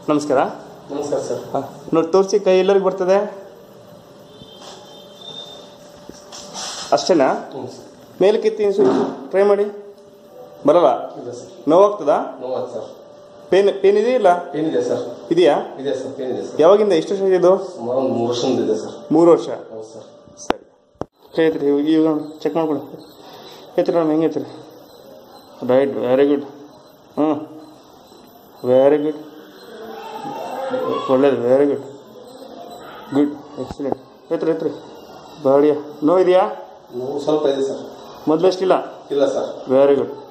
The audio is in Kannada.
ನಮಸ್ಕಾರ ನಮಸ್ಕಾರ ಸರ್ ಹಾಂ ನೋಡಿ ತೋರಿಸಿ ಕೈ ಎಲ್ಲರಿಗೂ ಬರ್ತದೆ ಅಷ್ಟೇನಾ ಹ್ಞೂ ಸರ್ ಮೇಲಕ್ಕೆ ಎತ್ತಿ ಟ್ರೈ ಮಾಡಿ ಬರಲ್ಲ ಇದೆ ಸರ್ ನೋವಾಗ್ತದಾ ನೋವು ಸರ್ ಪೇನ್ ಪೇನ್ ಇದೆಯಿಲ್ಲ ಏನಿದೆ ಸರ್ ಇದೆಯಾ ಇದೆ ಸರ್ ಏನಿದೆ ಸರ್ ಯಾವಾಗಿಂದ ಎಷ್ಟು ವರ್ಷ ಇದು ಸುಮಾರು ಒಂದು ಮೂರು ವರ್ಷದಿಂದ ಇದೆ ಸರ್ ಮೂರು ವರ್ಷ ಹೌದು ಸರ್ ಸರಿ ಕೈ ಎತ್ತಿರಿ ಈಗ ಚೆಕ್ ಮಾಡ್ಕೊಡಿ ಎತ್ತಿರಿ ಮೇಡಮ್ ಹೆಂಗೆ ಎತ್ತಿರಿ ರೈಟ್ ವೆರಿ ಗುಡ್ ಹ್ಞೂ ವೆರಿ ಗುಡ್ ಒಳ್ಳೇದು ವೆರಿ ಗುಡ್ ಗುಡ್ ಎಕ್ಸಲೆಂಟ್ ಎತ್ತಿರಿ ಎತ್ತಿರಿ ಬಾಡಿಯ ನೋವು ಇದೆಯಾ ನೋವು ಸ್ವಲ್ಪ ಇದೆ ಸರ್ ಮೊದಲು ಎಷ್ಟಿಲ್ಲ ಇಲ್ಲ ಸರ್ ವೆರಿ ಗುಡ್